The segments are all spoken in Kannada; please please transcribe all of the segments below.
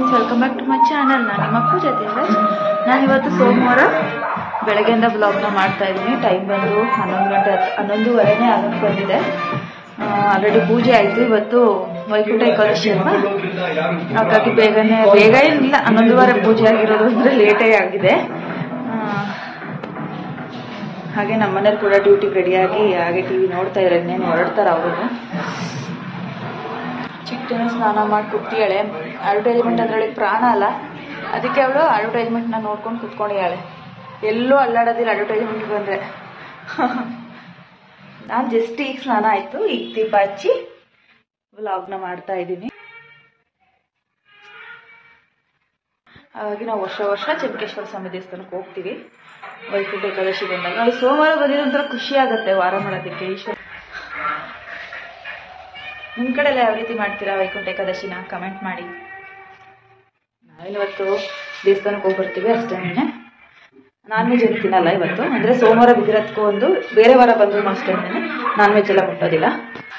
friends welcome back to my channel ನಾನು ನಿಮ್ಮ ಪೂಜಾ ದೇವರಾಜ್ ನಾನಿವತ್ತು ಸೋಮವಾರ ಬೆಳಗ್ಗೆಯಿಂದ ಬ್ಲಾಗ್ನ ಮಾಡ್ತಾ ಇದ್ದೀನಿ ಟೈಮ್ ಬಂದು ಹನ್ನೊಂದು ಗಂಟೆ ಹತ್ತು ಹನ್ನೊಂದುವರೆನೇ ಆಗಕ್ಕೆ ಬಂದಿದೆ ಆಲ್ರೆಡಿ ಪೂಜೆ ಆಯಿತು ಇವತ್ತು ವೈಕುಂಠ ಏಕಾದಶಿ ಅಲ್ವಾ ಹಾಗಾಗಿ ಬೇಗನೆ ಬೇಗ ಏನಿಲ್ಲ ಹನ್ನೊಂದುವರೆ ಪೂಜೆ ಆಗಿರೋದು ಅಂದರೆ ಲೇಟೇ ಆಗಿದೆ ಆ, ಹಾಗೆ ನಮ್ಮ ಮನೇಲಿ ಕೂಡ ಡ್ಯೂಟಿಗೆ ರೆಡಿಯಾಗಿ ಹಾಗೆ ಟಿ ವಿ ನೋಡ್ತಾ ಇದ್ದಾರೆ ಇನ್ನೇನು ಹೊರಡ್ತಾರೆ ಅವರು ಚಿಕ್ಕನ ಸ್ನಾನ ಮಾಡಿ ಕುತ್ತಿಯಾಳೆ ಅಡ್ವರ್ಟೈಸ್ಮೆಂಟ್ ಅದರೊಳಗೆ ಪ್ರಾಣ ಅಲ್ಲ ಅದಕ್ಕೆ ಅವಳು ಅಡ್ವರ್ಟೈಸ್ಮೆಂಟ್ನ ನೋಡ್ಕೊಂಡು ಕುತ್ಕೊಂಡಿದ್ದಾಳೆ ಎಲ್ಲೂ ಅಲ್ಲಾಡೋದಿಲ್ಲ ಅಡ್ವರ್ಟೈಸ್ಮೆಂಟ್ ಬಂದರೆ ನಾನು ಜಸ್ಟ್ ಈಗ ಸ್ನಾನ ಆಯಿತು ಈಗ ದೀಪ ಹಚ್ಚಿ ವ್ಲಾಗ್ನ ಮಾಡ್ತಾ ಇದ್ದೀನಿ ಹಾಗಾಗಿ ನಾವು ವರ್ಷ ವರ್ಷ ಚೆನ್ನಕೇಶ್ವರ ಸ್ವಾಮಿ ದೇವಸ್ಥಾನಕ್ಕೆ ಹೋಗ್ತೀವಿ ವೈಕುಂಠ ಏಕಾದಶಿ ಬಂದಾಗ ನೋಡಿ ಸೋಮವಾರ ಬಂದಿರೋ ಒಂಥರ ಖುಷಿ ಆಗುತ್ತೆ ವಾರ ಮಾಡೋದಕ್ಕೆ ಈಶ್ವರ ನಿಮ್ಮ ಕಡೆ ಎಲ್ಲ ಯಾವ ರೀತಿ ಮಾಡ್ತೀರಾ ವೈಕುಂಠ ಏಕಾದಶಿನ ಕಮೆಂಟ್ ಮಾಡಿ ನಾವಿವತ್ತು ದೇವಸ್ಥಾನಕ್ಕೆ ಹೋಗಿ ಬರ್ತೀವಿ ಅಷ್ಟೇ ನಾನ್ ವೆಜ್ ಏನು ತಿನ್ನಲ್ಲ ಇವತ್ತು ಅಂದರೆ ಸೋಮವಾರ ಬಿದ್ದಿರೋದಕ್ಕೂ ಒಂದು ಬೇರೆ ವಾರ ಬಂದರೂ ಅಷ್ಟೇ ನಾನ್ ವೆಜ್ ಎಲ್ಲ ಮುಟ್ಟೋದಿಲ್ಲ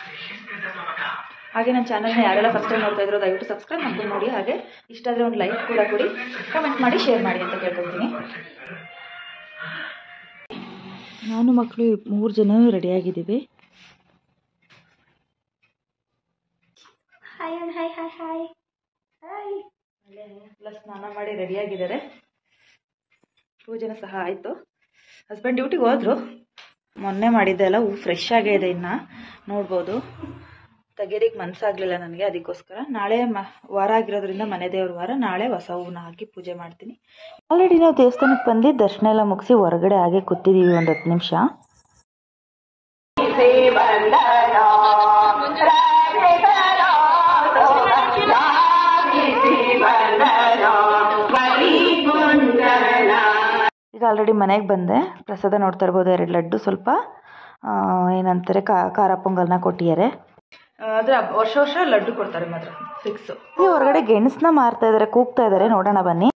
ಹಾಗೆ ನನ್ನ ಚಾನಲ್ನ ಯಾರೆಲ್ಲ ಫಸ್ಟ್ ಟೈಮ್ ನೋಡ್ತಾ ಇದ್ರು ದಯವಿಟ್ಟು ಸಬ್ಸ್ಕ್ರೈಬ್ ಮಾಡ್ಕೊಂಡು ನೋಡಿ ಹಾಗೆ ಇಷ್ಟ ಆದರೆ ಒಂದು ಲೈಕ್ ಕೂಡ ಕೊಡಿ ಕಮೆಂಟ್ ಮಾಡಿ ಶೇರ್ ಮಾಡಿ ಅಂತ ಕೇಳ್ಕೊಳ್ತೀನಿ ನಾನು ಮಕ್ಕಳು ಮೂರು ಜನ ರೆಡಿಯಾಗಿದ್ದೀವಿ hi hi hi hi hi ಎಲ್ಲ ಸ್ನಾನ ಮಾಡಿ ರೆಡಿಯಾಗಿದ್ದಾರೆ ಪೂಜೆನೂ ಸಹ ಆಯಿತು ಹಸ್ಬೆಂಡ್ ಡ್ಯೂಟಿಗೆ ಹೋದ್ರು ಮೊನ್ನೆ ಮಾಡಿದ್ದೆ ಎಲ್ಲ ಹೂ ಫ್ರೆಶ್ ಆಗೇ ಇದೆ ಇನ್ನು ನೋಡ್ಬೋದು ತೆಗಿಯೋದಕ್ಕೆ ಮನಸ್ಸಾಗಲಿಲ್ಲ ನನಗೆ ಅದಕ್ಕೋಸ್ಕರ ನಾಳೆ ಮ ವಾರ ಆಗಿರೋದ್ರಿಂದ ಮನೆ ದೇವ್ರ ವಾರ ನಾಳೆ ಹೊಸ ಹೂವನ್ನ ಹಾಕಿ ಪೂಜೆ ಮಾಡ್ತೀನಿ ಆಲ್ರೆಡಿ ನಾವು ದೇವಸ್ಥಾನಕ್ಕೆ ಬಂದು ದರ್ಶನ ಎಲ್ಲ ಮುಗಿಸಿ ಹೊರಗಡೆ ಹಾಗೆ ಕೂತಿದ್ದೀವಿ ಒಂದು ಹತ್ತು ನಿಮಿಷ ಈಗ ಆಲ್ರೆಡಿ ಮನೆಗೆ ಬಂದೆ ಪ್ರಸಾದ ನೋಡ್ತಾ ಇರ್ಬೋದು ಎರಡು ಲಡ್ಡು ಸ್ವಲ್ಪ ಆ, ಏನಂತಾರೆ ಖಾರ ಪೊಂಗಲ್ನ ಕೊಟ್ಟಿದ್ದಾರೆ ಆದರೆ ವರ್ಷ ವರ್ಷ ಲಡ್ಡು ಕೊಡ್ತಾರೆ ಮಾತ್ರ ಫಿಕ್ಸ್ ಈ ಹೊರಗಡೆ ಗೆಣಸನ್ನ ಮಾರ್ತಾ ಇದ್ದಾರೆ ಕೂಗ್ತಾ ಇದ್ದಾರೆ ನೋಡೋಣ ಬನ್ನಿ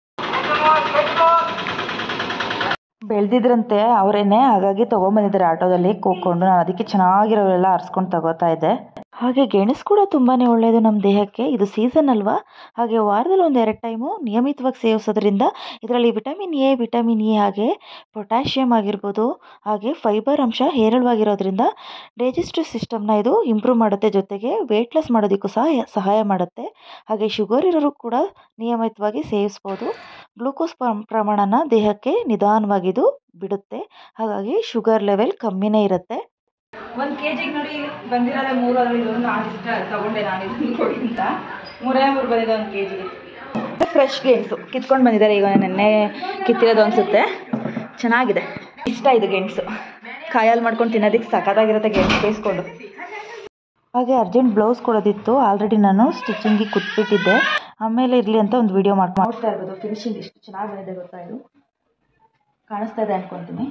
ಬೆಳೆದಿದ್ರಂತೆ ಅವರೇನೆ ಹಾಗಾಗಿ ತೊಗೊಂಬಂದಿದ್ದಾರೆ ಆಟೋದಲ್ಲಿ ಕೂತ್ಕೊಂಡು ನಾನು ಅದಕ್ಕೆ ಚೆನ್ನಾಗಿರೋವೆಲ್ಲ ಆರಿಸ್ಕೊಂಡು ತಗೋತಾ ಇದ್ದೆ ಹಾಗೆ ಗೆಣಸು ಕೂಡ ತುಂಬಾ ಒಳ್ಳೆಯದು ನಮ್ಮ ದೇಹಕ್ಕೆ ಇದು ಸೀಸನ್ ಅಲ್ವಾ ಹಾಗೆ ವಾರದಲ್ಲಿ ಒಂದು ಎರಡು ಟೈಮು ನಿಯಮಿತವಾಗಿ ಸೇವಿಸೋದ್ರಿಂದ ಇದರಲ್ಲಿ ವಿಟಮಿನ್ ಎ ವಿಟಮಿನ್ ಇ ಹಾಗೆ ಪೊಟ್ಯಾಷಿಯಮ್ ಆಗಿರ್ಬೋದು ಹಾಗೆ ಫೈಬರ್ ಅಂಶ ಹೇರಳವಾಗಿರೋದ್ರಿಂದ ಡೈಜೆಸ್ಟಿವ್ ಸಿಸ್ಟಮ್ನ ಇದು ಇಂಪ್ರೂವ್ ಮಾಡುತ್ತೆ ಜೊತೆಗೆ ವೆಯ್ಟ್ ಲಾಸ್ ಮಾಡೋದಕ್ಕೂ ಸಹ ಸಹಾಯ ಮಾಡುತ್ತೆ ಹಾಗೆ ಶುಗರ್ ಇರೋರು ಕೂಡ ನಿಯಮಿತವಾಗಿ ಸೇವಿಸ್ಬೋದು ಗ್ಲೂಕೋಸ್ ಪ್ರಮಾಣನ ದೇಹಕ್ಕೆ ನಿಧಾನವಾಗಿದು ಬಿಡುತ್ತೆ ಹಾಗಾಗಿ ಶುಗರ್ ಲೆವೆಲ್ ಕಮ್ಮಿನೇ ಇರುತ್ತೆ ಒಂದು ಕೆ ಜಿಗೆ ನೋಡಿ ಬಂದಿರೋದೇ ಮೂರು ಅದರಲ್ಲಿ ಇದೊಂದು ನಾನು ಇಷ್ಟ ತಗೊಂಡೆ ನಾನು ಇದನ್ನು ಕೊಡಿ ಅಂತ ಮೂರೇ ಮೂರು ಬಂದಿದೆ ಒಂದು ಕೆ ಜಿಗೆ ಫ್ರೆಶ್ ಗೆಣಸು ಕಿತ್ಕೊಂಡು ಬಂದಿದ್ದಾರೆ ಈಗ ನೆನ್ನೆ ಕಿತ್ತಿರೋದು ಅನಿಸುತ್ತೆ ಚೆನ್ನಾಗಿದೆ ಇಷ್ಟ ಇದು ಗೆಣಸು ಕಾಯಲ್ಲಿ ಮಾಡ್ಕೊಂಡು ತಿನ್ನೋದಕ್ಕೆ ಸಖತ್ತಾಗಿರುತ್ತೆ ಗೆಣಸು ಬೇಯಿಸ್ಕೊಂಡು ಹಾಗೆ ಅರ್ಜೆಂಟ್ ಬ್ಲೌಸ್ ಕೊಡೋದಿತ್ತು ಆಲ್ರೆಡಿ ನಾನು ಸ್ಟಿಚಿಂಗಿಗೆ ಕುತ್ಬಿಟ್ಟಿದ್ದೆ ಆಮೇಲೆ ಇರಲಿ ಅಂತ ಒಂದು ವಿಡಿಯೋ ಮಾಡಿ ನೋಡ್ತಾ ಇರ್ಬೋದು ಫಿನಿಶಿಂಗ್ ಎಷ್ಟು ಚೆನ್ನಾಗಿ ಬಂದಿದೆ ಗೊತ್ತಾ ಇದು ಕಾಣಿಸ್ತಾ ಇದೆ ಅನ್ಕೊತೀನಿ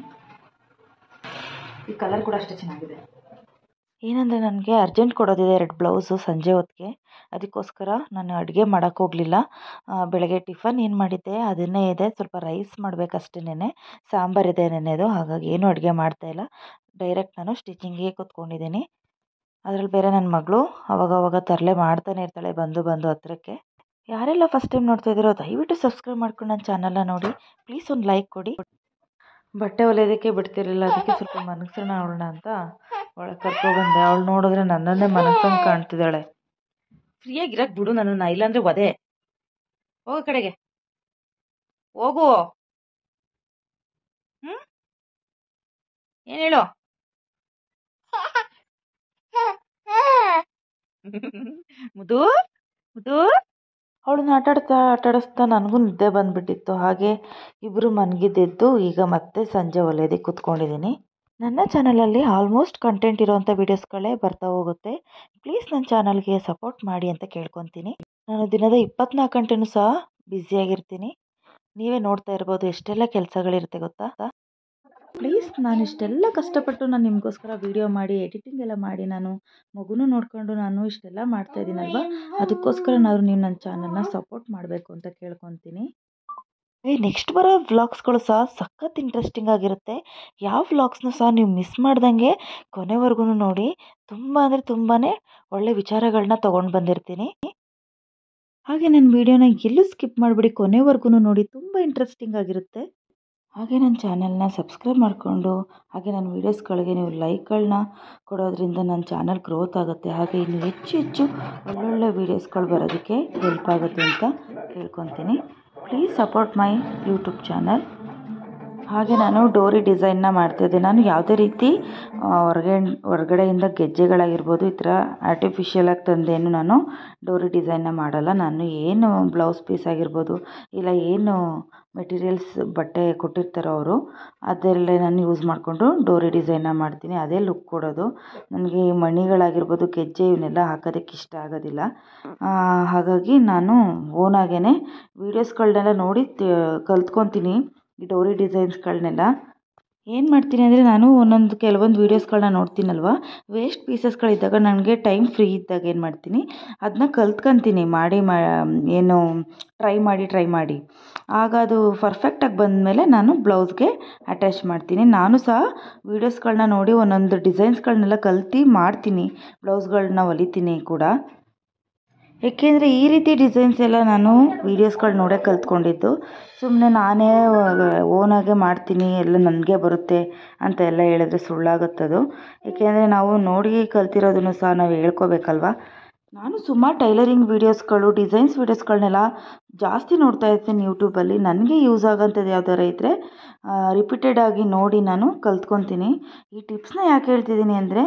ಈ ಕಲರ್ ಕೂಡ ಅಷ್ಟೇ ಚೆನ್ನಾಗಿದೆ ಏನಂದರೆ ನನಗೆ ಅರ್ಜೆಂಟ್ ಕೊಡೋದಿದೆ ಎರಡು ಬ್ಲೌಸು ಸಂಜೆ ಹೊತ್ತಿಗೆ ಅದಕ್ಕೋಸ್ಕರ ನಾನು ಅಡುಗೆ ಮಾಡೋಕ್ಕೆ ಹೋಗಲಿಲ್ಲ ಬೆಳಗ್ಗೆ ಟಿಫನ್ ಏನು ಮಾಡಿದ್ದೆ ಅದನ್ನೇ ಇದೆ ಸ್ವಲ್ಪ ರೈಸ್ ಮಾಡಬೇಕಷ್ಟೇನೆ ಸಾಂಬಾರಿದೆ ನೆನೆದು ಹಾಗಾಗಿ ಏನೂ ಅಡುಗೆ ಮಾಡ್ತಾಯಿಲ್ಲ ಡೈರೆಕ್ಟ್ ನಾನು ಸ್ಟಿಚಿಂಗಿಗೆ ಕೂತ್ಕೊಂಡಿದ್ದೀನಿ ಅದರಲ್ಲಿ ಬೇರೆ ನನ್ನ ಮಗಳು ಅವಾಗವಾಗ ತರಲೆ ಮಾಡ್ತಾನೆ ಇರ್ತಾಳೆ ಬಂದು ಬಂದು ಹತ್ರಕ್ಕೆ ಯಾರೆಲ್ಲ ಫಸ್ಟ್ ಟೈಮ್ ನೋಡ್ತಾ ಇದ್ದೀರೋ ದಯವಿಟ್ಟು ಸಬ್ಸ್ಕ್ರೈಬ್ ಮಾಡ್ಕೊಂಡು ನನ್ನ ಚಾನಲ್ನ ನೋಡಿ ಪ್ಲೀಸ್ ಒಂದು ಲೈಕ್ ಕೊಡಿ ಬಟ್ಟೆ ಹೊಲಿಯೋದಕ್ಕೆ ಬಿಡ್ತಿರಲಿಲ್ಲ ಅದಕ್ಕೆ ಸ್ವಲ್ಪ ಮನಸ್ಸನ್ನ ಅವಳನ್ನ ಅಂತ ಒಳಗೆ ಕರ್ಕೊಬಂದೆ ಅವಳು ನೋಡಿದ್ರೆ ನನ್ನನ್ನೇ ಮನಸ್ಸಂಗೆ ಕಾಣ್ತಿದ್ದಾಳೆ ಫ್ರೀಯಾಗಿರಕ್ಕೆ ಬಿಡು ನನ್ನನ್ನು ಇಲ್ಲಾಂದ್ರೆ ಒದೆ ಹೋಗೋ ಕಡೆಗೆ ಹೋಗು ಹ್ಞೂ ಏನು ಹೇಳು ಮುದು ಮುದು ಅವಳನ್ನ ಆಟಾಡ್ತಾ ಆಟಾಡಿಸ್ತಾ ನನಗೂ ನಿದ್ದೆ ಬಂದುಬಿಟ್ಟಿತ್ತು ಹಾಗೆ ಇಬ್ಬರು ಮನಗಿದ್ದೆದ್ದು ಈಗ ಮತ್ತೆ ಸಂಜೆ ಹೊಲಿಯೋದಕ್ಕೆ ಕೂತ್ಕೊಂಡಿದ್ದೀನಿ ನನ್ನ ಚಾನಲಲ್ಲಿ ಆಲ್ಮೋಸ್ಟ್ ಕಂಟೆಂಟ್ ಇರೋವಂಥ ವೀಡಿಯೋಸ್ಗಳೇ ಬರ್ತಾ ಹೋಗುತ್ತೆ ಪ್ಲೀಸ್ ನನ್ನ ಚಾನಲ್ಗೆ ಸಪೋರ್ಟ್ ಮಾಡಿ ಅಂತ ಕೇಳ್ಕೊತೀನಿ ನಾನು ದಿನದ ಇಪ್ಪತ್ನಾಲ್ಕು ಗಂಟೆನೂ ಸಹ ಬ್ಯುಸಿಯಾಗಿರ್ತೀನಿ ನೀವೇ ನೋಡ್ತಾ ಇರ್ಬೋದು ಎಷ್ಟೆಲ್ಲ ಕೆಲಸಗಳಿರುತ್ತೆ ಗೊತ್ತಾ ಪ್ಲೀಸ್ ನಾನು ಇಷ್ಟೆಲ್ಲ ಕಷ್ಟಪಟ್ಟು ನಾನು ನಿಮಗೋಸ್ಕರ ವೀಡಿಯೋ ಮಾಡಿ ಎಡಿಟಿಂಗ್ ಎಲ್ಲ ಮಾಡಿ ನಾನು ಮಗುನೂ ನೋಡಿಕೊಂಡು ನಾನು ಇಷ್ಟೆಲ್ಲ ಮಾಡ್ತಾ ಇದ್ದೀನಲ್ವ ಅದಕ್ಕೋಸ್ಕರ ನಾವು ನೀವು ನನ್ನ ಚಾನಲ್ನ ಸಪೋರ್ಟ್ ಮಾಡಬೇಕು ಅಂತ ಕೇಳ್ಕೊತೀನಿ ಏ ನೆಕ್ಸ್ಟ್ ಬರೋ ವ್ಲಾಗ್ಸ್ಗಳು ಸಹ ಸಖತ್ ಇಂಟ್ರೆಸ್ಟಿಂಗ್ ಆಗಿರುತ್ತೆ ಯಾವ ವ್ಲಾಗ್ಸ್ನೂ ಸಹ ನೀವು ಮಿಸ್ ಮಾಡ್ದಂಗೆ ಕೊನೆವರೆಗೂ ನೋಡಿ ತುಂಬ ಅಂದರೆ ತುಂಬಾ ಒಳ್ಳೆ ವಿಚಾರಗಳನ್ನ ತೊಗೊಂಡು ಬಂದಿರ್ತೀನಿ ಹಾಗೆ ನನ್ನ ವೀಡಿಯೋನ ಎಲ್ಲೂ ಸ್ಕಿಪ್ ಮಾಡಿಬಿಡಿ ಕೊನೆವರೆಗೂ ನೋಡಿ ತುಂಬ ಇಂಟ್ರೆಸ್ಟಿಂಗ್ ಆಗಿರುತ್ತೆ ಹಾಗೆ ನನ್ನ ಚಾನಲ್ನ ಸಬ್ಸ್ಕ್ರೈಬ್ ಮಾಡಿಕೊಂಡು ಹಾಗೆ ನನ್ನ ವೀಡಿಯೋಸ್ಗಳಿಗೆ ನೀವು ಲೈಕ್ಗಳನ್ನ ಕೊಡೋದ್ರಿಂದ ನನ್ನ ಚಾನಲ್ ಗ್ರೋತ್ ಆಗುತ್ತೆ ಹಾಗೆ ಇನ್ನು ಹೆಚ್ಚು ಹೆಚ್ಚು ಒಳ್ಳೊಳ್ಳೆ ವೀಡಿಯೋಸ್ಗಳು ಬರೋದಕ್ಕೆ ಹೆಲ್ಪ್ ಆಗುತ್ತೆ ಅಂತ ಕೇಳ್ಕೊತೀನಿ please support my YouTube channel ಹಾಗೆ ನಾನು ಡೋರಿ ಡಿಸೈನ್ನ ಮಾಡ್ತಾಯಿದ್ದೆ ನಾನು ಯಾವುದೇ ರೀತಿ ಹೊರಗೆ ಹೊರಗಡೆಯಿಂದ ಗೆಜ್ಜೆಗಳಾಗಿರ್ಬೋದು ಈ ಥರ ಆರ್ಟಿಫಿಷಿಯಲಾಗಿ ತಂದೇನು ನಾನು ಡೋರಿ ಡಿಸೈನ್ನ ಮಾಡಲ್ಲ ನಾನು ಏನು ಬ್ಲೌಸ್ ಪೀಸ್ ಆಗಿರ್ಬೋದು ಇಲ್ಲ ಏನು ಮೆಟೀರಿಯಲ್ಸ್ ಬಟ್ಟೆ ಕೊಟ್ಟಿರ್ತಾರೋ ಅವರು ಅದರಲ್ಲೇ ನಾನು ಯೂಸ್ ಮಾಡಿಕೊಂಡು ಡೋರಿ ಡಿಸೈನ್ನ ಮಾಡ್ತೀನಿ ಅದೇ ಲುಕ್ ಕೊಡೋದು ನನಗೆ ಈ ಮಣಿಗಳಾಗಿರ್ಬೋದು ಗೆಜ್ಜೆ ಇವನ್ನೆಲ್ಲ ಹಾಕೋದಕ್ಕೆ ಇಷ್ಟ ಆಗೋದಿಲ್ಲ ಹಾಗಾಗಿ ನಾನು ಓನಾಗೇ ವೀಡಿಯೋಸ್ಗಳನ್ನೆಲ್ಲ ನೋಡಿ ಕಲ್ತ್ಕೊತೀನಿ ಈ ಡೋರಿ ಡಿಸೈನ್ಸ್ಗಳನ್ನೆಲ್ಲ ಏನು ಮಾಡ್ತೀನಿ ಅಂದರೆ ನಾನು ಒಂದೊಂದು ಕೆಲವೊಂದು ವೀಡಿಯೋಸ್ಗಳನ್ನ ನೋಡ್ತೀನಲ್ವ ವೇಸ್ಟ್ ಪೀಸಸ್ಗಳಿದ್ದಾಗ ನನಗೆ ಟೈಮ್ ಫ್ರೀ ಇದ್ದಾಗ ಏನು ಮಾಡ್ತೀನಿ ಅದನ್ನ ಕಲ್ತ್ಕೊತೀನಿ ಮಾಡಿ ಮಾ ಏನು ಟ್ರೈ ಮಾಡಿ ಟ್ರೈ ಮಾಡಿ ಆಗ ಅದು ಪರ್ಫೆಕ್ಟಾಗಿ ಬಂದಮೇಲೆ ನಾನು ಬ್ಲೌಸ್ಗೆ ಅಟ್ಯಾಚ್ ಮಾಡ್ತೀನಿ ನಾನು ಸಹ ವೀಡಿಯೋಸ್ಗಳನ್ನ ನೋಡಿ ಒಂದೊಂದು ಡಿಸೈನ್ಸ್ಗಳನ್ನೆಲ್ಲ ಕಲ್ತು ಮಾಡ್ತೀನಿ ಬ್ಲೌಸ್ಗಳನ್ನ ಹೊಲಿತೀನಿ ಕೂಡ ಏಕೆಂದರೆ ಈ ರೀತಿ ಡಿಸೈನ್ಸ್ ಎಲ್ಲ ನಾನು ವೀಡಿಯೋಸ್ಗಳು ನೋಡೇ ಕಲ್ತ್ಕೊಂಡಿದ್ದು ಸುಮ್ಮನೆ ನಾನೇ ಓನಾಗೆ ಮಾಡ್ತೀನಿ ಎಲ್ಲ ನನಗೆ ಬರುತ್ತೆ ಅಂತ ಎಲ್ಲ ಹೇಳಿದ್ರೆ ಸುಳ್ಳಾಗುತ್ತದು ಏಕೆಂದರೆ ನಾವು ನೋಡಿ ಕಲ್ತಿರೋದನ್ನು ಸಹ ನಾವು ಹೇಳ್ಕೋಬೇಕಲ್ವ ನಾನು ಸುಮಾರು ಟೈಲರಿಂಗ್ ವೀಡಿಯೋಸ್ಗಳು ಡಿಸೈನ್ಸ್ ವೀಡಿಯೋಸ್ಗಳನ್ನೆಲ್ಲ ಜಾಸ್ತಿ ನೋಡ್ತಾ ಇರ್ತೀನಿ ಯೂಟ್ಯೂಬಲ್ಲಿ ನನಗೆ ಯೂಸ್ ಆಗೋಂಥದ್ದು ಯಾವ್ದಾರು ಇದ್ದರೆ ರಿಪೀಟೆಡ್ ಆಗಿ ನೋಡಿ ನಾನು ಕಲ್ತ್ಕೊತೀನಿ ಈ ಟಿಪ್ಸ್ನ ಯಾಕೆ ಹೇಳ್ತಿದ್ದೀನಿ ಅಂದರೆ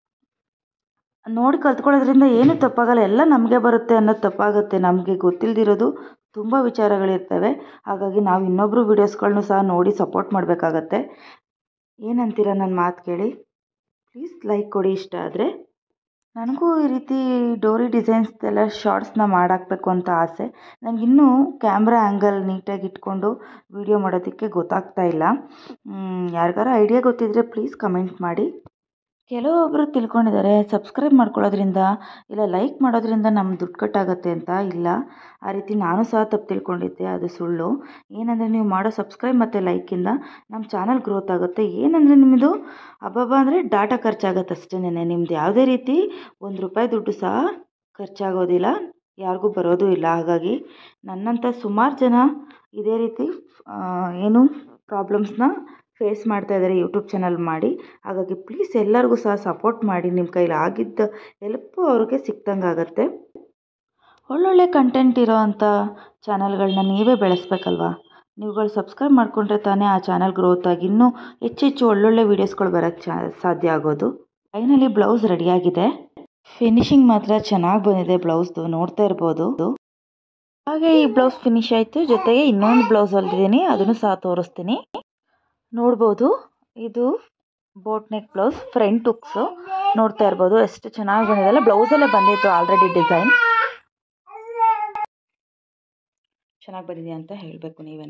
ನೋಡಿ ಕಲ್ತ್ಕೊಳ್ಳೋದ್ರಿಂದ ಏನೂ ತಪ್ಪಾಗಲ್ಲ ಎಲ್ಲ ನಮಗೆ ಬರುತ್ತೆ ಅನ್ನೋದು ತಪ್ಪಾಗುತ್ತೆ ನಮಗೆ ಗೊತ್ತಿಲ್ಲದಿರೋದು ತುಂಬ ವಿಚಾರಗಳಿರ್ತವೆ ಹಾಗಾಗಿ ನಾವು ಇನ್ನೊಬ್ಬರು ವೀಡಿಯೋಸ್ಗಳನ್ನೂ ಸಹ ನೋಡಿ ಸಪೋರ್ಟ್ ಮಾಡಬೇಕಾಗತ್ತೆ ಏನಂತೀರ ನನ್ನ ಮಾತು ಕೇಳಿ ಪ್ಲೀಸ್ ಲೈಕ್ ಕೊಡಿ ಇಷ್ಟ ಆದರೆ ನನಗೂ ಈ ರೀತಿ ಡೋರಿ ಡಿಸೈನ್ಸ್ದೆಲ್ಲ ಶಾರ್ಟ್ಸ್ನ ಮಾಡಾಕಬೇಕು ಅಂತ ಆಸೆ ನನಗಿನ್ನೂ ಕ್ಯಾಮ್ರಾ ಆ್ಯಂಗಲ್ ನೀಟಾಗಿ ಇಟ್ಕೊಂಡು ವೀಡಿಯೋ ಮಾಡೋದಕ್ಕೆ ಗೊತ್ತಾಗ್ತಾ ಇಲ್ಲ ಯಾರಿಗಾರ ಐಡಿಯಾ ಗೊತ್ತಿದ್ದರೆ ಪ್ಲೀಸ್ ಕಮೆಂಟ್ ಮಾಡಿ ಕೆಲವೊಬ್ಬರು ತಿಳ್ಕೊಂಡಿದ್ದಾರೆ ಸಬ್ಸ್ಕ್ರೈಬ್ ಮಾಡ್ಕೊಳ್ಳೋದ್ರಿಂದ ಇಲ್ಲ ಲೈಕ್ ಮಾಡೋದ್ರಿಂದ ನಮ್ಮ ದುಡ್ಡು ಕಟ್ಟಾಗುತ್ತೆ ಅಂತ ಇಲ್ಲ ಆ ರೀತಿ ನಾನು ಸಹ ತಪ್ಪು ತಿಳ್ಕೊಂಡಿದ್ದೆ ಅದು ಸುಳ್ಳು ಏನಂದರೆ ನೀವು ಮಾಡೋ ಸಬ್ಸ್ಕ್ರೈಬ್ ಮತ್ತು ಲೈಕಿಂದ ನಮ್ಮ ಚಾನಲ್ ಗ್ರೋತ್ ಆಗುತ್ತೆ ಏನಂದರೆ ನಿಮ್ಮದು ಅಬ್ಬಬ್ಬ ಅಂದರೆ ಡಾಟಾ ಖರ್ಚಾಗತ್ತೆ ಅಷ್ಟೇನೆ ನಿಮ್ದು ಯಾವುದೇ ರೀತಿ ಒಂದು ರೂಪಾಯಿ ದುಡ್ಡು ಸಹ ಖರ್ಚಾಗೋದಿಲ್ಲ ಯಾರಿಗೂ ಬರೋದು ಇಲ್ಲ ಹಾಗಾಗಿ ನನ್ನಂಥ ಸುಮಾರು ಜನ ಇದೇ ರೀತಿ ಏನು ಪ್ರಾಬ್ಲಮ್ಸ್ನ ಫೇಸ್ ಮಾಡ್ತಾ ಇದ್ದಾರೆ ಯೂಟ್ಯೂಬ್ ಚಾನಲ್ ಮಾಡಿ ಹಾಗಾಗಿ ಪ್ಲೀಸ್ ಎಲ್ಲರಿಗೂ ಸಹ ಸಪೋರ್ಟ್ ಮಾಡಿ ನಿಮ್ಮ ಕೈಲಿ ಆಗಿದ್ದ ಹೆಲ್ಪು ಅವ್ರಿಗೆ ಸಿಕ್ದಂಗೆ ಆಗುತ್ತೆ ಒಳ್ಳೊಳ್ಳೆ ಕಂಟೆಂಟ್ ಇರೋ ಅಂಥ ಚಾನಲ್ಗಳನ್ನ ನೀವೇ ಬೆಳೆಸ್ಬೇಕಲ್ವಾ ನೀವುಗಳು ಸಬ್ಸ್ಕ್ರೈಬ್ ಮಾಡಿಕೊಂಡ್ರೆ ತಾನೇ ಆ ಚಾನಲ್ ಗ್ರೋತ್ ಆಗಿ ಇನ್ನೂ ಹೆಚ್ಚು ಹೆಚ್ಚು ಒಳ್ಳೊಳ್ಳೆ ವೀಡಿಯೋಸ್ಗಳು ಬರೋಕ್ಕೆ ಚಾ ಸಾಧ್ಯ ಆಗೋದು ಫೈನಲಿ ಬ್ಲೌಸ್ ರೆಡಿಯಾಗಿದೆ ಫಿನಿಶಿಂಗ್ ಮಾತ್ರ ಚೆನ್ನಾಗಿ ಬಂದಿದೆ ಬ್ಲೌಸ್ದು ನೋಡ್ತಾ ಇರ್ಬೋದು ಹಾಗೆ ಈ ಬ್ಲೌಸ್ ಫಿನಿಶ್ ಆಯಿತು ಜೊತೆಗೆ ಇನ್ನೊಂದು ಬ್ಲೌಸ್ ಹೊಲ್ದಿದ್ದೀನಿ ಅದನ್ನು ಸಹ ತೋರಿಸ್ತೀನಿ ನೋಡ್ಬೋದು ಇದು boat neck blouse front hooks ನೋಡ್ತಾ ಇರ್ಬೋದು ಎಷ್ಟು ಚೆನ್ನಾಗಿ ಬಂದಿದೆ ಅಲ್ಲ ಬ್ಲೌಸಲ್ಲೇ ಬಂದಿತ್ತು ಆಲ್ರೆಡಿ ಡಿಸೈನ್ ಚೆನ್ನಾಗಿ ಬಂದಿದೆ ಅಂತ ಹೇಳಬೇಕು ನೀವೇ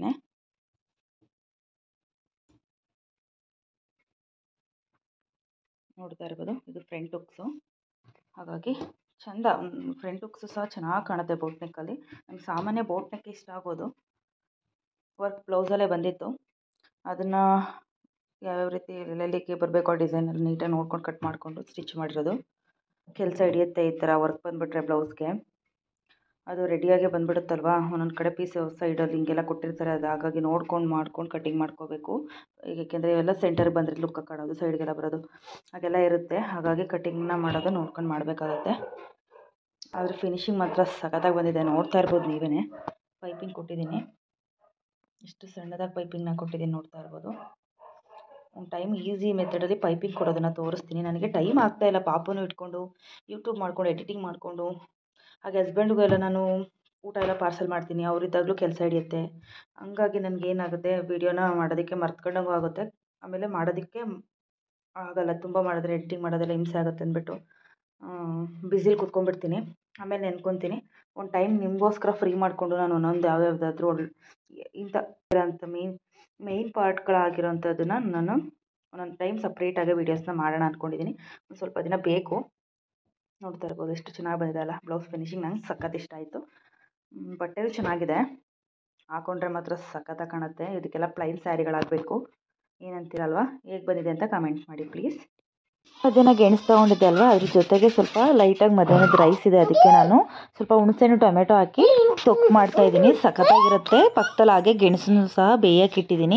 ನೋಡ್ತಾ ಇರ್ಬೋದು ಇದು ಫ್ರಂಟ್ ಹುಕ್ಸು ಹಾಗಾಗಿ ಚೆಂದ ಫ್ರಂಟ್ ಹುಕ್ಸು ಸಹ ಚೆನ್ನಾಗಿ ಕಾಣುತ್ತೆ ಬೋಟ್ ನೆಕ್ಕಲ್ಲಿ ನಂಗೆ ಸಾಮಾನ್ಯ ಬೋಟ್ ನೆಕ್ ಇಷ್ಟ ಆಗೋದು ವರ್ಕ್ ಬ್ಲೌಸಲ್ಲೇ ಬಂದಿತ್ತು ಅದನ್ನು ಯಾವ್ಯಾವ ರೀತಿ ಎಲ್ಲೆಲ್ಲಿಗೆ ಬರಬೇಕು ಆ ಡಿಸೈನಲ್ಲಿ ನೀಟಾಗಿ ನೋಡ್ಕೊಂಡು ಕಟ್ ಮಾಡಿಕೊಂಡು ಸ್ಟಿಚ್ ಮಾಡಿರೋದು ಕೆಲಸ ಹಿಡಿಯುತ್ತೆ ಈ ಥರ ವರ್ಕ್ ಬಂದುಬಿಟ್ರೆ ಬ್ಲೌಸ್ಗೆ ಅದು ರೆಡಿಯಾಗೇ ಬಂದುಬಿಡುತ್ತಲ್ವಾ ಒಂದೊಂದು ಕಡೆ ಪೀಸ್ ಸೈಡಲ್ಲಿ ಹಿಂಗೆಲ್ಲ ಕೊಟ್ಟಿರ್ತಾರೆ ಅದು ಹಾಗಾಗಿ ನೋಡ್ಕೊಂಡು ಮಾಡ್ಕೊಂಡು ಕಟ್ಟಿಂಗ್ ಮಾಡ್ಕೋಬೇಕು ಏಕೆಂದರೆ ಇವೆಲ್ಲ ಸೆಂಟರ್ಗೆ ಬಂದರೆ ಲುಕ್ ಕಾಣೋದು ಸೈಡ್ಗೆಲ್ಲ ಬರೋದು ಹಾಗೆಲ್ಲ ಇರುತ್ತೆ ಹಾಗಾಗಿ ಕಟ್ಟಿಂಗ್ನ ಮಾಡೋದು ನೋಡ್ಕೊಂಡು ಮಾಡಬೇಕಾಗತ್ತೆ ಆದರೆ ಫಿನಿಶಿಂಗ್ ಮಾತ್ರ ಸಖತ್ತಾಗಿ ಬಂದಿದೆ ನೋಡ್ತಾ ಇರ್ಬೋದು ನೀವೇ ಪೈಪಿಂಗ್ ಕೊಟ್ಟಿದ್ದೀನಿ ಎಷ್ಟು ಸಣ್ಣದಾಗಿ ಪೈಪಿಂಗ್ನ ಕೊಟ್ಟಿದ್ದೀನಿ ನೋಡ್ತಾ ಇರ್ಬೋದು ಒಂದು ಟೈಮ್ ಈಸಿ ಮೆಥಡಲ್ಲಿ ಪೈಪಿಂಗ್ ಕೊಡೋದನ್ನು ತೋರಿಸ್ತೀನಿ ನನಗೆ ಟೈಮ್ ಆಗ್ತಾಯಿಲ್ಲ ಪಾಪುನೂ ಇಟ್ಕೊಂಡು ಯೂಟ್ಯೂಬ್ ಮಾಡ್ಕೊಂಡು ಎಡಿಟಿಂಗ್ ಮಾಡಿಕೊಂಡು ಹಾಗೆ ಹಸ್ಬೆಂಡ್ಗೂ ಎಲ್ಲ ನಾನು ಊಟ ಎಲ್ಲ ಪಾರ್ಸಲ್ ಮಾಡ್ತೀನಿ ಅವರಿದ್ದಾಗಲೂ ಕೆಲಸ ಹಿಡಿಯುತ್ತೆ ಹಂಗಾಗಿ ನನಗೆ ಏನಾಗುತ್ತೆ ವೀಡಿಯೋನ ಮಾಡೋದಕ್ಕೆ ಮರ್ತ್ಕೊಂಡಂಗೂ ಆಗುತ್ತೆ ಆಮೇಲೆ ಮಾಡೋದಕ್ಕೆ ಆಗಲ್ಲ ತುಂಬ ಮಾಡಿದ್ರೆ ಎಡಿಟಿಂಗ್ ಮಾಡೋದೆಲ್ಲ ಹಿಂಸೆ ಆಗುತ್ತೆ ಅಂದ್ಬಿಟ್ಟು ಬ್ಯುಸಿಲಿ ಕೂತ್ಕೊಂಡ್ಬಿಡ್ತೀನಿ ಆಮೇಲೆ ನೆನ್ಕೊತೀನಿ ಒಂದು ಟೈಮ್ ನಿಮಗೋಸ್ಕರ ಫ್ರೀ ಮಾಡಿಕೊಂಡು ನಾನು ಒಂದೊಂದು ಯಾವ್ಯಾವುದಾದ್ರೂ ಒಳ್ಳೆ ಇಂಥ ಅಂತ ಮೇನ್ ಮೇಯ್ನ್ ಪಾರ್ಟ್ಗಳಾಗಿರೋಂಥದ್ದನ್ನು ನಾನು ಒಂದೊಂದು ಟೈಮ್ ಸಪ್ರೇಟಾಗಿ ವೀಡಿಯೋಸ್ನ ಮಾಡೋಣ ಅಂದ್ಕೊಂಡಿದ್ದೀನಿ ಒಂದು ಸ್ವಲ್ಪ ದಿನ ಬೇಕು ನೋಡ್ತಾ ಇರ್ಬೋದು ಎಷ್ಟು ಚೆನ್ನಾಗಿ ಬಂದಿದೆ ಅಲ್ಲ ಬ್ಲೌಸ್ ಫಿನಿಶಿಂಗ್ ನಂಗೆ ಸಖತ್ ಇಷ್ಟ ಆಯಿತು ಬಟ್ಟೆಯೂ ಚೆನ್ನಾಗಿದೆ ಹಾಕೊಂಡ್ರೆ ಮಾತ್ರ ಸಖತ್ತಾಗಿ ಕಾಣುತ್ತೆ ಇದಕ್ಕೆಲ್ಲ ಪ್ಲೈನ್ ಸ್ಯಾರಿಗಳಾಗಬೇಕು ಏನಂತೀರಲ್ವಾ ಹೇಗೆ ಬಂದಿದೆ ಅಂತ ಕಮೆಂಟ್ ಮಾಡಿ ಪ್ಲೀಸ್ ಮಧ್ಯಾಹ್ನ ಗೆಣಸು ತೊಗೊಂಡಿದ್ದೆ ಅಲ್ವಾ ಅದ್ರ ಜೊತೆಗೆ ಸ್ವಲ್ಪ ಲೈಟಾಗಿ ಮಧ್ಯಾಹ್ನದ ರೈಸ್ ಇದೆ ಅದಕ್ಕೆ ನಾನು ಸ್ವಲ್ಪ ಹುಣಸೆಹಣ್ಣು ಟೊಮೆಟೊ ಹಾಕಿ ತೊಕ್ಕು ಮಾಡ್ತಾ ಇದ್ದೀನಿ ಸಖತ್ತಾಗಿರುತ್ತೆ ಪಕ್ಕದಲ್ಲಿ ಹಾಗೆ ಗೆಣಸನ್ನು ಸಹ ಬೇಯಕ್ಕೆ ಇಟ್ಟಿದ್ದೀನಿ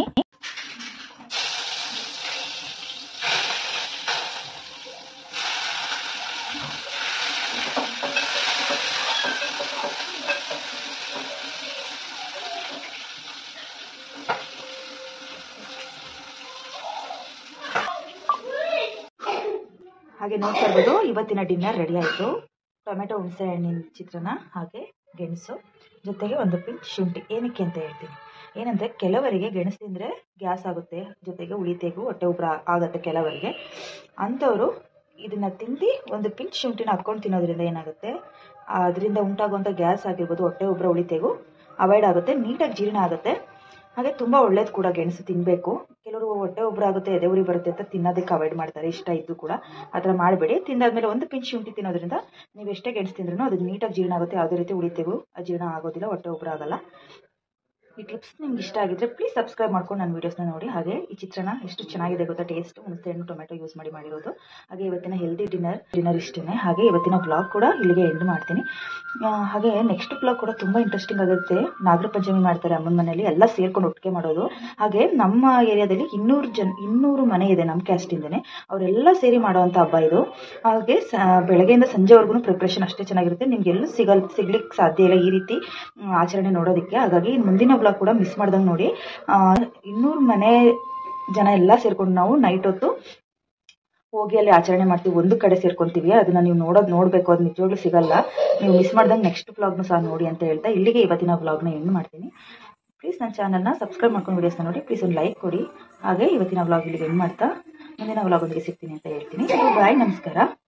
ಹಾಗೆ ನೋಡ್ತಾ ಇರ್ಬೋದು ಇವತ್ತಿನ ಡಿನ್ನರ್ ರೆಡಿ ಆಯಿತು ಟೊಮೆಟೊ ಹುಣಸೆ ಹಣ್ಣಿನ ಚಿತ್ರಾನ್ನ ಹಾಗೆ ಗೆಣಸು ಜೊತೆಗೆ ಒಂದು ಪಿಂಚ್ ಶುಂಠಿ ಏನಕ್ಕೆ ಅಂತ ಹೇಳ್ತೀನಿ ಏನಂದರೆ ಕೆಲವರಿಗೆ ಗೆಣಸು ತಿಂದರೆ ಗ್ಯಾಸ್ ಆಗುತ್ತೆ ಜೊತೆಗೆ ಉಳಿತೆಗೂ ಹೊಟ್ಟೆ ಉಬ್ರ ಆಗುತ್ತೆ ಕೆಲವರಿಗೆ ಅಂಥವರು ಇದನ್ನು ತಿಂದು ಒಂದು ಪಿಂಚ್ ಶುಂಠಿನ ಹಾಕ್ಕೊಂಡು ತಿನ್ನೋದ್ರಿಂದ ಏನಾಗುತ್ತೆ ಅದರಿಂದ ಉಂಟಾಗುವಂಥ ಗ್ಯಾಸ್ ಆಗಿರ್ಬೋದು ಹೊಟ್ಟೆ ಉಬ್ರ ಉಳಿತೆಗೂ ಅವಾಯ್ಡ್ ಆಗುತ್ತೆ ನೀಟಾಗಿ ಜೀರ್ಣ ಆಗುತ್ತೆ ಹಾಗೆ ತುಂಬ ಒಳ್ಳೇದು ಕೂಡ ಗೆಣಸು ತಿನ್ನಬೇಕು ಕೆಲವರು ಹೊಟ್ಟೆ ಉಬ್ರ ಆಗುತ್ತೆ ಎದೆ ಉರಿ ಬರುತ್ತೆ ಅಂತ ತಿನ್ನೋದಕ್ಕೆ ಅವಾಯ್ಡ್ ಮಾಡ್ತಾರೆ ಇಷ್ಟ ಇದ್ದು ಕೂಡ ಆ ಥರ ಮಾಡಬೇಡಿ ತಿಂದಾದ್ಮೇಲೆ ಒಂದು ಪಿಂಚ್ ಶುಂಠಿ ತಿನ್ನೋದ್ರಿಂದ ನೀವು ಎಷ್ಟೇ ಗೆಣಸು ತಿಂದ್ರೂ ಅದು ನೀಟಾಗಿ ಜೀರ್ಣ ಆಗುತ್ತೆ ಯಾವುದೇ ರೀತಿ ಉಳಿತೆಗೂ ಜೀರ್ಣ ಆಗೋದಿಲ್ಲ ಹೊಟ್ಟೆ ಉಬ್ರ ಆಗಲ್ಲ ಈ ಟಿಪ್ಸ್ ನಿಮ್ಗೆ ಇಷ್ಟ ಆಗಿದ್ರೆ ಪ್ಲೀಸ್ ಸಬ್ಸ್ಕ್ರೈಬ್ ಮಾಡ್ಕೊಂಡು ನನ್ನ ವೀಡಿಯೋಸ್ನ ನೋಡಿ ಹಾಗೆ ಈ ಚಿತ್ರಾನ್ನ ಎಷ್ಟು ಚೆನ್ನಾಗಿದೆ ಗೊತ್ತಾ ಟೇಸ್ಟ್ ಹುಣಸೆ ಹಣ್ಣು ಟೊಮೆಟೊ ಯೂಸ್ ಮಾಡಿ ಮಾಡಿರೋದು ಹಾಗೆ ಇವತ್ತಿನ ಹೆಲ್ದಿ ಡಿನ್ನರ್ ಡಿನ್ನರ್ ಇಷ್ಟೇ ಹಾಗೆ ಇವತ್ತಿನ ಬ್ಲಾಗ್ ಕೂಡ ಇಲ್ಲಿಗೆ ಎಂಡ್ ಮಾಡ್ತೀನಿ ಆ, ಹಾಗೆ ನೆಕ್ಸ್ಟ್ ಬ್ಲಾಗ್ ಕೂಡ ತುಂಬ ಇಂಟ್ರೆಸ್ಟಿಂಗ್ ಆಗುತ್ತೆ ನಾಗರ ಪಂಚಮಿ ಮಾಡ್ತಾರೆ ಅಮ್ಮನ ಮನೆಯಲ್ಲಿ ಎಲ್ಲ ಸೇರ್ಕೊಂಡು ಒಟ್ಟಿಗೆ ಮಾಡೋದು ಹಾಗೆ ನಮ್ಮ ಏರಿಯಾದಲ್ಲಿ ಇನ್ನೂರು ಜನ ಇನ್ನೂರು ಮನೆ ಇದೆ ನಮ್ಮ ಕ್ಯಾಸ್ಟಿಂದನೇ ಅವರೆಲ್ಲ ಸೇರಿ ಮಾಡುವಂಥ ಹಬ್ಬ ಇದು ಹಾಗೆ ಸ ಬೆಳಗ್ಗೆಯಿಂದ ಸಂಜೆವರೆಗೂ ಪ್ರಿಪ್ರೇಷನ್ ಅಷ್ಟೇ ಚೆನ್ನಾಗಿರುತ್ತೆ ನಿಮ್ಗೆ ಎಲ್ಲೂ ಸಿಗಲ್ ಸಿಗ್ಲಿಕ್ಕೆ ಸಾಧ್ಯ ಇಲ್ಲ ಈ ರೀತಿ ಮ್, ಆಚರಣೆ ನೋಡೋದಕ್ಕೆ ಹಾಗಾಗಿ ಮುಂದಿನ ಬ್ಲಾಗ್ ಕೂಡ ಮಿಸ್ ಮಾಡ್ದಂಗೆ ನೋಡಿ ಆ, ಇನ್ನೂರು ಮನೆ ಜನ ಎಲ್ಲ ಸೇರ್ಕೊಂಡು ನಾವು ನೈಟ್ ಹೊತ್ತು ಹೋಗಿ ಅಲ್ಲಿ ಆಚರಣೆ ಮಾಡ್ತೀವಿ ಒಂದು ಕಡೆ ಸೇರ್ಕೊಂತೀವಿ ಅದನ್ನ ನೀವು ನೋಡೋದು ನೋಡಬೇಕು ಅದು ನಿಜವಾಗ್ಲೂ ಸಿಗಲ್ಲ ನೀವು ಮಿಸ್ ಮಾಡ್ದಂಗೆ ನೆಕ್ಸ್ಟ್ ಬ್ಲಾಗ್ನು ಸಹ ನೋಡಿ ಅಂತ ಹೇಳ್ತಾ ಇಲ್ಲಿಗೆ ಇವತ್ತಿನ ಬ್ಲಾಗ್ನ ಎಂಡ್ ಮಾಡ್ತೀನಿ ಪ್ಲೀಸ್ ನನ್ನ ಚಾನಲ್ನ ಸಬ್ಸ್ಕ್ರೈಬ್ ಮಾಡ್ಕೊಂಡು ವೀಡಿಯೋಸ್ನ ನೋಡಿ ಪ್ಲೀಸ್ ಒಂದು ಲೈಕ್ ಕೊಡಿ ಹಾಗೆ ಇವತ್ತಿನ ಬ್ಲಾಗ್ ಇಲ್ಲಿಗೆ ಎಂಡ್ ಮಾಡ್ತಾ ಮುಂದಿನ ಬ್ಲಾಗ್ ಒಂದಿಗೆ ಸಿಗ್ತೀನಿ ಅಂತ ಹೇಳ್ತೀನಿ ಬಾಯ್ ನಮಸ್ಕಾರ